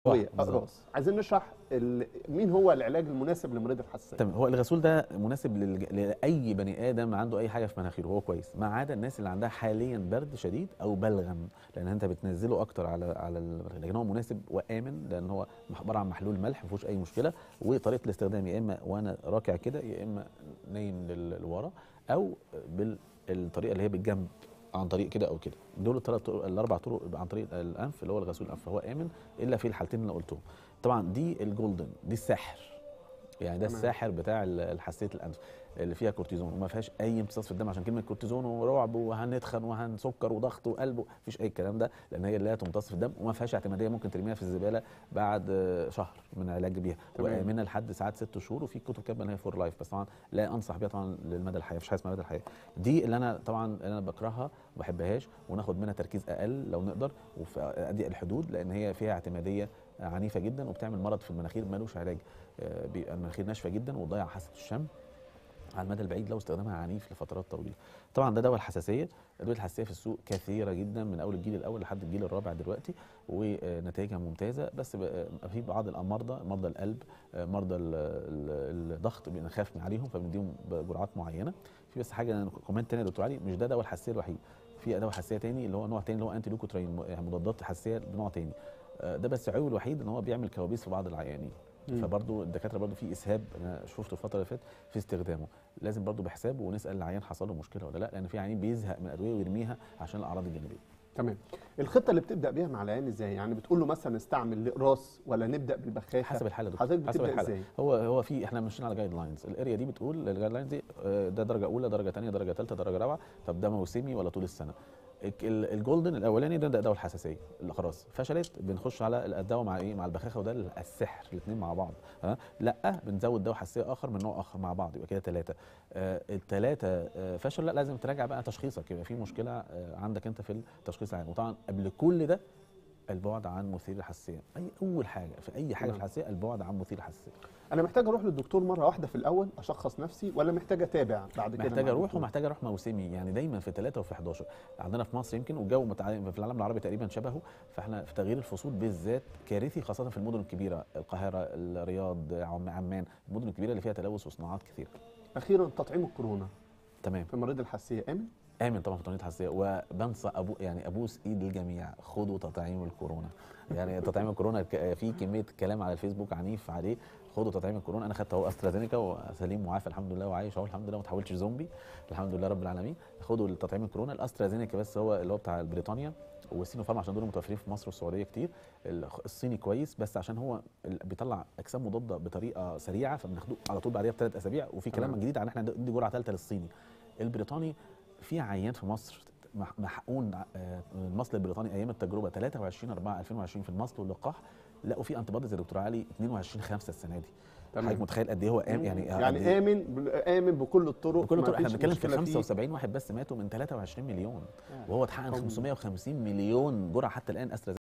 قويه بالظبط. اقراص عايزين نشرح ال- مين هو العلاج المناسب لمريض الحساسيه تمام هو الغسول ده مناسب للج... لاي بني ادم عنده اي حاجه في مناخيره هو كويس ما عدا الناس اللي عندها حاليا برد شديد او بلغم لان انت بتنزله اكتر على على ال... لكن هو مناسب وامن لان هو عباره عن محلول ملح ما فيهوش اي مشكله وطريقه الاستخدام يا اما وانا راكع كده يا اما نايم لل- لورا او بالطريقه اللي هي بالجنب عن طريق كده او كده دول الثلاث طرق الاربع طرق عن طريق الانف اللي هو الغسول الانف فهو امن الا في الحالتين اللي قلتهم طبعا دي الجولدن دي السحر يعني ده تمام. الساحر بتاع ال- حساسيه الانف اللي فيها كورتيزون وما فيهاش اي امتصاص في الدم عشان كلمه كورتيزون ورعب وهنتخن وهنسكر وضغط وقلب مفيش اي الكلام ده لان هي لا تمتص في الدم وما فيهاش اعتماديه ممكن ترميها في الزباله بعد آه، شهر من العلاج بيها تمام. وامنه لحد ساعات ست شهور وفي كتب كاتبه ان هي فور لايف بس طبعا لا انصح بيها طبعا للمدى الحياه مفيش حاجه اسمها مدى الحياه دي اللي انا طبعا اللي انا بكرهها وما بحبهاش وناخد منها تركيز اقل لو نقدر وفي اضيق الحدود لان هي فيها اعتماديه عنيفه جدا وبتعمل مرض في المناخير ملوش علاج آه، بيبقى المناخير ناشفه جدا وتضيع حاسه الشم على المدى البعيد لو استخدامها عنيف لفترات طويله طبعا ده دواء الحساسيه ادويه الحساسيه في السوق كثيره جدا من اول الجيل الاول لحد الجيل الرابع دلوقتي ونتائجها ممتازه بس بقى- في بعض المرضى مرضى القلب آه، مرضى ال- ال- الضغط بنخاف من عليهم فبنديهم بجرعات معينه في بس حاجه كومنت تاني يا دكتور علي مش ده دواء الحساسيه الوحيد في دواء حساسيه تاني اللي هو نوع تاني اللي هو انتي لوكوترين م- يعني مضادات حساسيه بنوع تاني آه، ده بس عيبه الوحيد ان هو بيعمل كوابيس في بعض العيانين مم. فبرضه الدكاتره برضه في اسهاب انا شفته الفتره اللي فاتت في استخدامه لازم برضه بحساب ونسال العيان حصل له مشكله ولا لا لان في عيانين بيزهق من الادويه ويرميها عشان الاعراض الجانبيه تمام الخطه اللي بتبدا بيها مع العيان ازاي يعني بتقول له مثلا استعمل الاقراص ولا نبدا بالبخاخه حسب الحاله يا دكتور حضرتك حسب بتبدا الحاله ازاي هو هو في احنا ماشيين على جايد لاينز الاريا دي بتقول الجايد لاينز دي آه، ده درجه اولى درجه ثانيه درجه ثالثه درجه رابعه طب ده موسمي ولا طول السنه الك- ال- الجولدن الاولاني ده ده دواء الحساسيه اللي خلاص فشلت بنخش على الدواء مع ايه مع البخاخه وده السحر الاثنين مع بعض ها لا بنزود دواء حساسيه اخر من نوع اخر مع بعض يبقى كده ثلاثه آه الثلاثه آه فشل لا لازم تراجع بقى تشخيصك يبقى في مشكله آه عندك انت في التشخيص العام وطبعا قبل كل ده البعد عن مثير الحساسيه اي اول حاجه في اي حاجه في تمام. الحساسيه البعد عن مثير الحساسيه انا محتاج اروح للدكتور مره واحده في الاول اشخص نفسي ولا محتاج اتابع بعد كده محتاج مع اروح الدكتور؟ ومحتاج اروح موسمي يعني دايما في 3 وفي 11 عندنا في مصر يمكن والجو متع... في العالم العربي تقريبا شبهه فاحنا في تغيير الفصول بالذات كارثي خاصه في المدن الكبيره القاهره الرياض عم- عمان المدن الكبيره اللي فيها تلوث وصناعات كثيره اخيرا تطعيم الكورونا تمام في مريض الحساسيه امن امن طبعا في تطعيم الحساسيه وبنصى ابو يعني ابوس ايد الجميع خدوا تطعيم الكورونا يعني تطعيم الكورونا ك- في كميه كلام على الفيسبوك عنيف عليه خدوا تطعيم الكورونا انا خدت اهو استرازينيكا وسليم وعافى الحمد لله وعايش اهو الحمد لله ما تحولتش زومبي الحمد لله رب العالمين خدوا التطعيم الكورونا الاسترازينيكا بس هو اللي هو بتاع بريطانيا والسينو فارما عشان دول متوفرين في مصر والسعوديه كتير ال- الصيني كويس بس عشان هو ال- بيطلع اجسام مضاده بطريقه سريعه فبناخده على طول بعديها بثلاث اسابيع وفي كلام تمام. جديد عن احنا ندي جرعه ثالثه للصيني البريطاني في عيان في مصر مح- محقون آه، المصل البريطاني ايام التجربه 23 4 2020 في المصل واللقاح لقوا في انتي بوديز يا دكتور علي 22 5 السنه دي تمام. حضرتك متخيل قد ايه هو آم يعني قد يعني إيه؟ امن امن بكل الطرق بكل ما طرق احنا فيش بنتكلم في مشكلة فيه. 75 واحد بس ماتوا من 23 مليون آه. وهو اتحقن طب- 550 مليون جرعه حتى الان استرازينيكا